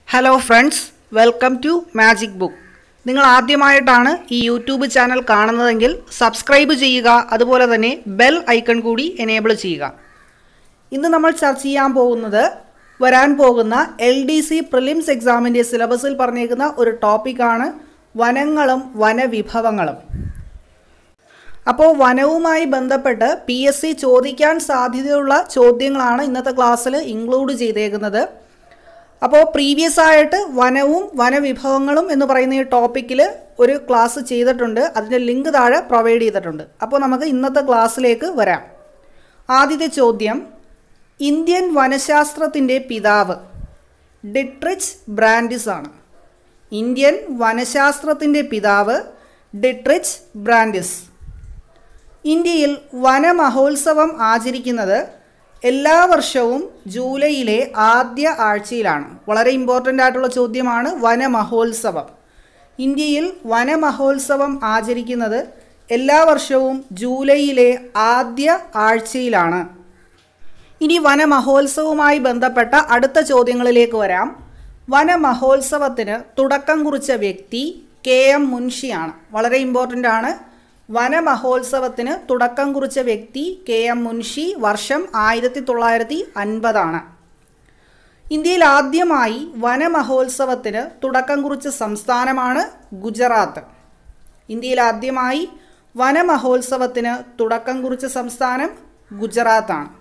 hello friends welcome to magic book നിങ്ങൾ ആദ്യമായിട്ടാണ് ഈ യൂട്യൂബ് ചാനൽ കാണുന്നതെങ്കിൽ സബ്സ്ക്രൈബ് ചെയ്യുക അതുപോലെ തന്നെ ബെൽ ഐക്കൺ കൂടി എനേബിൾ ചെയ്യുക ഇന്ന് നമ്മൾ ചർച്ച ചെയ്യാൻ പോകുന്നത് വരാൻ പോകുന്ന എൽ ഡി സി പ്രിലിംസ് എക്സാമിൻ്റെ സിലബസിൽ പറഞ്ഞേക്കുന്ന ഒരു ടോപ്പിക്കാണ് വനങ്ങളും വനവിഭവങ്ങളും അപ്പോൾ വനവുമായി ബന്ധപ്പെട്ട് പി എസ് സി ചോദിക്കാൻ സാധ്യതയുള്ള ചോദ്യങ്ങളാണ് ഇന്നത്തെ ക്ലാസ്സിൽ ഇൻക്ലൂഡ് ചെയ്തേക്കുന്നത് അപ്പോൾ പ്രീവിയസ് ആയിട്ട് വനവും വനവിഭവങ്ങളും എന്ന് പറയുന്ന ഈ ടോപ്പിക്കിൽ ഒരു ക്ലാസ് ചെയ്തിട്ടുണ്ട് അതിൻ്റെ ലിങ്ക് താഴെ പ്രൊവൈഡ് ചെയ്തിട്ടുണ്ട് അപ്പോൾ നമുക്ക് ഇന്നത്തെ ക്ലാസ്സിലേക്ക് വരാം ആദ്യത്തെ ചോദ്യം ഇന്ത്യൻ വനശാസ്ത്രത്തിൻ്റെ പിതാവ് ഡിട്രിച്ച് ബ്രാൻഡിസ് ആണ് ഇന്ത്യൻ വനശാസ്ത്രത്തിൻ്റെ പിതാവ് ഡിട്രിച്ച് ബ്രാൻഡിസ് ഇന്ത്യയിൽ വനമഹോത്സവം ആചരിക്കുന്നത് എല്ലാ വർഷവും ജൂലൈയിലെ ആദ്യ ആഴ്ചയിലാണ് വളരെ ഇമ്പോർട്ടൻ്റ് ആയിട്ടുള്ള ചോദ്യമാണ് വനമഹോത്സവം ഇന്ത്യയിൽ വനമഹോത്സവം ആചരിക്കുന്നത് എല്ലാ വർഷവും ജൂലൈയിലെ ആദ്യ ആഴ്ചയിലാണ് ഇനി വനമഹോത്സവവുമായി ബന്ധപ്പെട്ട അടുത്ത ചോദ്യങ്ങളിലേക്ക് വരാം വനമഹോത്സവത്തിന് തുടക്കം കുറിച്ച വ്യക്തി കെ എം മുൻഷിയാണ് വളരെ ഇമ്പോർട്ടൻ്റ് ആണ് വനമഹോത്സവത്തിന് തുടക്കം കുറിച്ച വ്യക്തി കെ എം മുൻഷി വർഷം ആയിരത്തി തൊള്ളായിരത്തി അൻപതാണ് ഇന്ത്യയിൽ ആദ്യമായി വനമഹോത്സവത്തിന് തുടക്കം കുറിച്ച സംസ്ഥാനമാണ് ഗുജറാത്ത് ഇന്ത്യയിൽ ആദ്യമായി വനമഹോത്സവത്തിന് തുടക്കം കുറിച്ച സംസ്ഥാനം ഗുജറാത്താണ്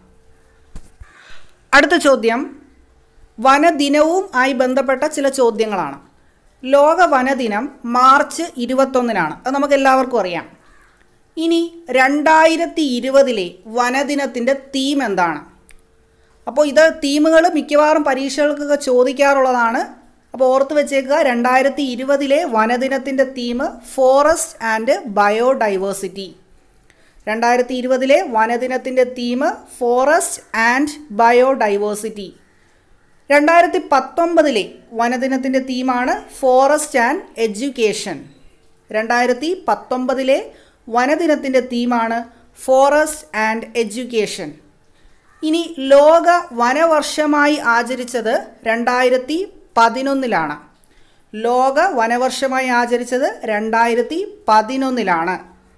അടുത്ത ചോദ്യം വനദിനവും ആയി ബന്ധപ്പെട്ട ചില ചോദ്യങ്ങളാണ് ലോക വനദിനം മാർച്ച് ഇരുപത്തൊന്നിനാണ് അത് നമുക്ക് എല്ലാവർക്കും അറിയാം ഇനി രണ്ടായിരത്തി ഇരുപതിലെ വനദിനത്തിൻ്റെ തീം എന്താണ് അപ്പോൾ ഇത് തീമുകൾ മിക്കവാറും പരീക്ഷകൾക്കൊക്കെ ചോദിക്കാറുള്ളതാണ് അപ്പോൾ ഓർത്ത് വെച്ചേക്കുക രണ്ടായിരത്തി ഇരുപതിലെ വനദിനത്തിൻ്റെ തീം ഫോറസ്റ്റ് ആൻഡ് ബയോഡൈവേഴ്സിറ്റി രണ്ടായിരത്തി ഇരുപതിലെ വനദിനത്തിൻ്റെ തീം ഫോറസ്റ്റ് ആൻഡ് ബയോഡൈവേഴ്സിറ്റി രണ്ടായിരത്തി പത്തൊമ്പതിലെ വനദിനത്തിൻ്റെ തീമാണ് ഫോറസ്റ്റ് ആൻഡ് എഡ്യൂക്കേഷൻ രണ്ടായിരത്തി പത്തൊമ്പതിലെ വനദിനത്തിൻ്റെ തീമാണ് ഫോറസ്റ്റ് ആൻഡ് എഡ്യൂക്കേഷൻ ഇനി ലോക വനവർഷമായി ആചരിച്ചത് രണ്ടായിരത്തി പതിനൊന്നിലാണ് ലോക വനവർഷമായി ആചരിച്ചത് രണ്ടായിരത്തി പതിനൊന്നിലാണ്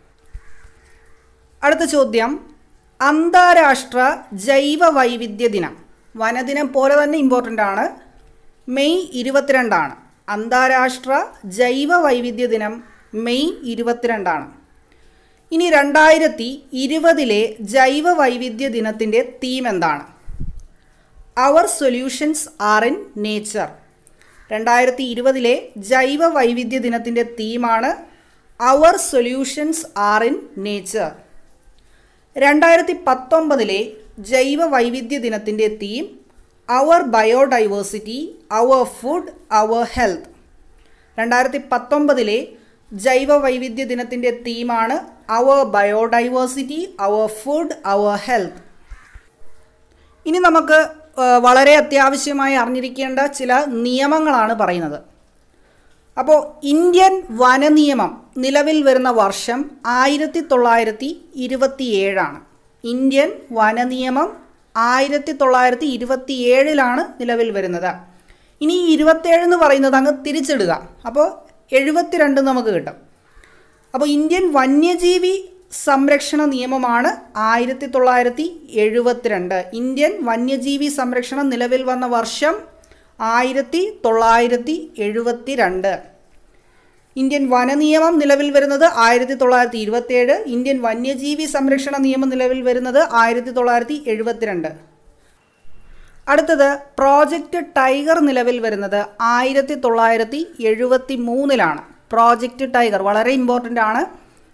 അടുത്ത ചോദ്യം അന്താരാഷ്ട്ര ജൈവ വൈവിധ്യ ദിനം വനദിനം പോലെ തന്നെ ഇമ്പോർട്ടൻ്റ് ആണ് മെയ് ഇരുപത്തിരണ്ടാണ് അന്താരാഷ്ട്ര ജൈവ വൈവിധ്യ ദിനം മെയ് ഇരുപത്തിരണ്ടാണ് ഇനി രണ്ടായിരത്തി ഇരുപതിലെ ജൈവ വൈവിധ്യ ദിനത്തിൻ്റെ തീം എന്താണ് our solutions are in nature രണ്ടായിരത്തി ഇരുപതിലെ ജൈവ വൈവിധ്യ ദിനത്തിൻ്റെ തീമാണ് our solutions are in nature രണ്ടായിരത്തി പത്തൊമ്പതിലെ ജൈവ വൈവിധ്യ ദിനത്തിൻ്റെ theme our biodiversity our food our health രണ്ടായിരത്തി പത്തൊമ്പതിലെ ജൈവ വൈവിധ്യ ദിനത്തിൻ്റെ തീമാണ് our biodiversity our food our health ഇനി നമുക്ക് വളരെ അത്യാവശ്യമായി അറിഞ്ഞിരിക്കേണ്ട ചില നിയമങ്ങളാണ് പറയുന്നത് അപ്പോൾ ഇന്ത്യൻ വനനിയമം നിലവിൽ വരുന്ന വർഷം ആയിരത്തി തൊള്ളായിരത്തി ഇരുപത്തി ഏഴാണ് ഇന്ത്യൻ വനനിയമം ആയിരത്തി തൊള്ളായിരത്തി ഇരുപത്തി ഏഴിലാണ് നിലവിൽ വരുന്നത് ഇനി ഈ ഇരുപത്തേഴ് എന്ന് പറയുന്നത് അങ്ങ് തിരിച്ചിടുക അപ്പോൾ എഴുപത്തിരണ്ട് നമുക്ക് കിട്ടും അപ്പോൾ ഇന്ത്യൻ വന്യജീവി സംരക്ഷണ നിയമമാണ് ആയിരത്തി തൊള്ളായിരത്തി എഴുപത്തിരണ്ട് ഇന്ത്യൻ വന്യജീവി സംരക്ഷണം നിലവിൽ വന്ന വർഷം ആയിരത്തി തൊള്ളായിരത്തി എഴുപത്തി രണ്ട് ഇന്ത്യൻ വനനിയമം നിലവിൽ വരുന്നത് ആയിരത്തി തൊള്ളായിരത്തി ഇരുപത്തിയേഴ് ഇന്ത്യൻ വന്യജീവി സംരക്ഷണ നിയമം നിലവിൽ വരുന്നത് ആയിരത്തി തൊള്ളായിരത്തി എഴുപത്തിരണ്ട് അടുത്തത് പ്രോജക്റ്റ് ടൈഗർ നിലവിൽ വരുന്നത് ആയിരത്തി തൊള്ളായിരത്തി എഴുപത്തി മൂന്നിലാണ് പ്രോജക്റ്റ് ടൈഗർ വളരെ ഇമ്പോർട്ടൻ്റ് ആണ്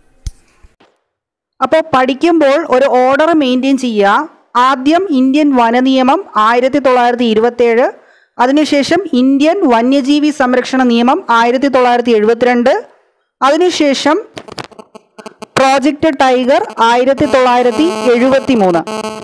അപ്പോൾ പഠിക്കുമ്പോൾ ഒരു ഓർഡർ മെയിൻറ്റെയിൻ ചെയ്യുക ആദ്യം ഇന്ത്യൻ വനനിയമം ആയിരത്തി തൊള്ളായിരത്തി ഇരുപത്തേഴ് അതിനുശേഷം ഇന്ത്യൻ വന്യജീവി സംരക്ഷണ നിയമം ആയിരത്തി തൊള്ളായിരത്തി എഴുപത്തിരണ്ട് അതിനുശേഷം പ്രോജക്റ്റ് ടൈഗർ ആയിരത്തി തൊള്ളായിരത്തി എഴുപത്തി മൂന്ന്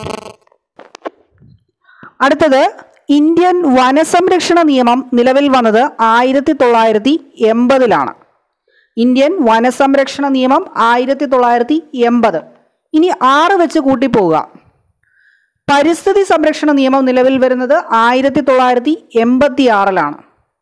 അടുത്തത് ഇന്ത്യൻ വനസംരക്ഷണ നിയമം നിലവിൽ വന്നത് ആയിരത്തി തൊള്ളായിരത്തി എൺപതിലാണ് ഇന്ത്യൻ വനസംരക്ഷണ നിയമം ആയിരത്തി തൊള്ളായിരത്തി എൺപത് ഇനി ആറ് വെച്ച് കൂട്ടിപ്പോവുക പരിസ്ഥിതി സംരക്ഷണ നിയമം നിലവിൽ വരുന്നത് ആയിരത്തി തൊള്ളായിരത്തി എൺപത്തി ആറിലാണ്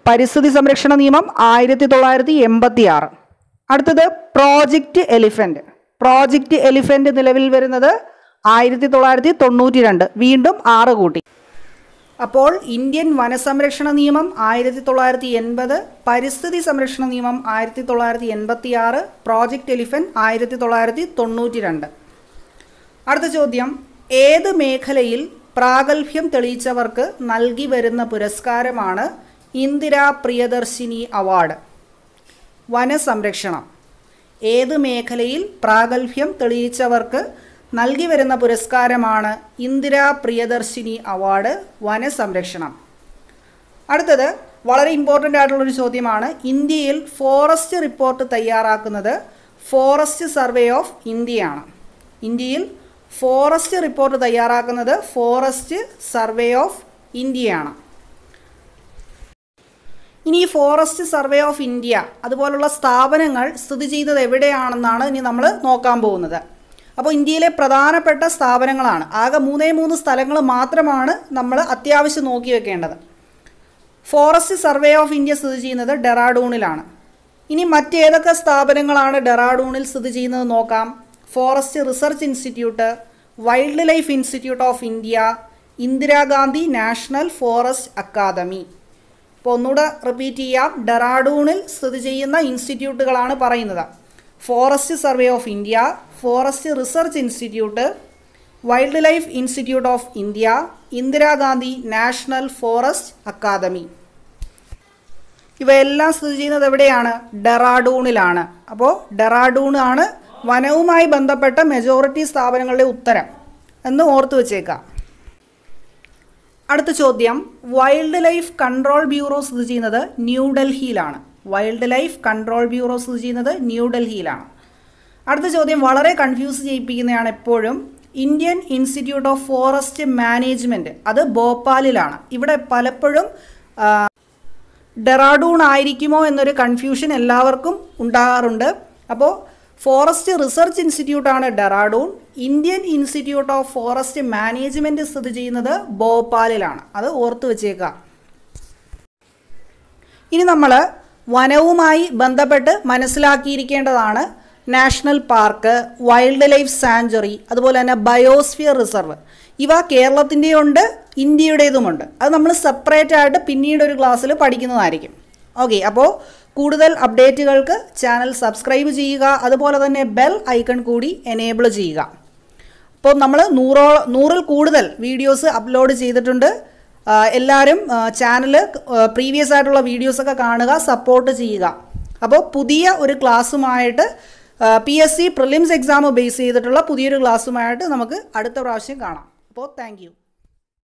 പരിസ്ഥിതി സംരക്ഷണ നിയമം ആയിരത്തി തൊള്ളായിരത്തി എൺപത്തി ആറ് അടുത്തത് പ്രോജക്റ്റ് എലിഫന്റ് പ്രോജക്റ്റ് എലിഫന്റ് നിലവിൽ വരുന്നത് ആയിരത്തി തൊള്ളായിരത്തി തൊണ്ണൂറ്റി രണ്ട് വീണ്ടും ആറ് കൂട്ടി അപ്പോൾ ഇന്ത്യൻ വനസംരക്ഷണ നിയമം ആയിരത്തി തൊള്ളായിരത്തി എൺപത് പരിസ്ഥിതി സംരക്ഷണ നിയമം ആയിരത്തി തൊള്ളായിരത്തി എൺപത്തി ആറ് പ്രോജക്റ്റ് എലിഫന്റ് ആയിരത്തി തൊള്ളായിരത്തി തൊണ്ണൂറ്റി രണ്ട് അടുത്ത ചോദ്യം ഏത് മേഖലയിൽ പ്രാഗൽഭ്യം തെളിയിച്ചവർക്ക് നൽകി വരുന്ന പുരസ്കാരമാണ് ഇന്ദിരാ പ്രിയദർശിനി അവാർഡ് വനസംരക്ഷണം ഏത് മേഖലയിൽ പ്രാഗൽഭ്യം തെളിയിച്ചവർക്ക് നൽകി വരുന്ന പുരസ്കാരമാണ് ഇന്ദിരാ പ്രിയദർശിനി അവാർഡ് വനസംരക്ഷണം അടുത്തത് വളരെ ഇമ്പോർട്ടൻ്റ് ആയിട്ടുള്ളൊരു ചോദ്യമാണ് ഇന്ത്യയിൽ ഫോറസ്റ്റ് റിപ്പോർട്ട് തയ്യാറാക്കുന്നത് ഫോറസ്റ്റ് സർവേ ഓഫ് ഇന്ത്യയാണ് ഇന്ത്യയിൽ ഫോറസ്റ്റ് റിപ്പോർട്ട് തയ്യാറാക്കുന്നത് ഫോറസ്റ്റ് സർവേ ഓഫ് ഇന്ത്യയാണ് ഇനി ഈ ഫോറസ്റ്റ് സർവേ ഓഫ് ഇന്ത്യ അതുപോലുള്ള സ്ഥാപനങ്ങൾ സ്ഥിതി ചെയ്യുന്നത് എവിടെയാണെന്നാണ് ഇനി നമ്മൾ നോക്കാൻ പോകുന്നത് അപ്പോൾ ഇന്ത്യയിലെ പ്രധാനപ്പെട്ട സ്ഥാപനങ്ങളാണ് ആകെ മൂന്നേ മൂന്ന് സ്ഥലങ്ങൾ മാത്രമാണ് നമ്മൾ അത്യാവശ്യം നോക്കി വെക്കേണ്ടത് ഫോറസ്റ്റ് സർവേ ഓഫ് ഇന്ത്യ സ്ഥിതി ചെയ്യുന്നത് ഡെറാഡൂണിലാണ് ഇനി മറ്റേതൊക്കെ സ്ഥാപനങ്ങളാണ് ഡെറാഡൂണിൽ സ്ഥിതി ചെയ്യുന്നത് നോക്കാം forest research institute wild life institute of India Indira Gandhi national forest academy ഇപ്പോൾ ഒന്നുകൂടെ റിപ്പീറ്റ് ചെയ്യാം ഡെറാഡൂണിൽ സ്ഥിതി ചെയ്യുന്ന ഇൻസ്റ്റിറ്റ്യൂട്ടുകളാണ് പറയുന്നത് forest survey of India forest research institute wild life institute of India Indira Gandhi national forest academy ഇവയെല്ലാം സ്ഥിതി ചെയ്യുന്നത് എവിടെയാണ് ഡെറാഡൂണിലാണ് അപ്പോൾ ഡെറാഡൂൺ ആണ് വനവുമായി ബന്ധപ്പെട്ട മെജോറിറ്റി സ്ഥാപനങ്ങളുടെ ഉത്തരം എന്ന് ഓർത്തു വെച്ചേക്കാം അടുത്ത ചോദ്യം വൈൽഡ് ലൈഫ് കൺട്രോൾ ബ്യൂറോ സ്ഥിതി ചെയ്യുന്നത് ന്യൂഡൽഹിയിലാണ് വൈൽഡ് ലൈഫ് കൺട്രോൾ ബ്യൂറോ സ്ഥിതി ചെയ്യുന്നത് ന്യൂഡൽഹിയിലാണ് അടുത്ത ചോദ്യം വളരെ കൺഫ്യൂസ് ചെയ്യിപ്പിക്കുന്നതാണ് എപ്പോഴും Indian institute of forest management അത് ഭോപ്പാലിലാണ് ഇവിടെ പലപ്പോഴും ആ, ഡെറാഡൂൺ ആയിരിക്കുമോ എന്നൊരു കൺഫ്യൂഷൻ എല്ലാവർക്കും ഉണ്ടാകാറുണ്ട് അപ്പോൾ ഫോറസ്റ്റ് റിസർച്ച് ഇൻസ്റ്റിറ്റ്യൂട്ടാണ് Dehradun Indian institute of forest management സ്ഥിതി ചെയ്യുന്നത് ഭോപ്പാലിലാണ് അത് ഓർത്ത് വെച്ചേക്കാം ഇനി നമ്മൾ വനവുമായി ബന്ധപ്പെട്ട് മനസ്സിലാക്കിയിരിക്കേണ്ടതാണ് national park wildlife sanctuary അതുപോലെ തന്നെ ബയോസ്ഫിയർ റിസർവ് ഇവ കേരളത്തിൻ്റെയുണ്ട് ഇന്ത്യയുടേതുമുണ്ട് അത് നമ്മൾ സെപ്പറേറ്റ് ആയിട്ട് പിന്നീട് ഒരു ക്ലാസ്സിൽ പഠിക്കുന്നതായിരിക്കും ഓക്കെ അപ്പോൾ കൂടുതൽ അപ്ഡേറ്റുകൾക്ക് ചാനൽ സബ്സ്ക്രൈബ് ചെയ്യുക അതുപോലെ തന്നെ ബെൽ ഐക്കൺ കൂടി എനേബിൾ ചെയ്യുക അപ്പോൾ നമ്മൾ നൂറോ നൂറിൽ കൂടുതൽ വീഡിയോസ് അപ്ലോഡ് ചെയ്തിട്ടുണ്ട് ആ, എല്ലാവരും ചാനൽ പ്രീവിയസ് ആയിട്ടുള്ള വീഡിയോസൊക്കെ കാണുക സപ്പോർട്ട് ചെയ്യുക അപ്പോൾ പുതിയ ഒരു ക്ലാസ്സുമായിട്ട് P S C prelims exam base ചെയ്തിട്ടുള്ള പുതിയൊരു ക്ലാസ്സുമായിട്ട് നമുക്ക് അടുത്ത പ്രാവശ്യം കാണാം അപ്പോൾ താങ്ക്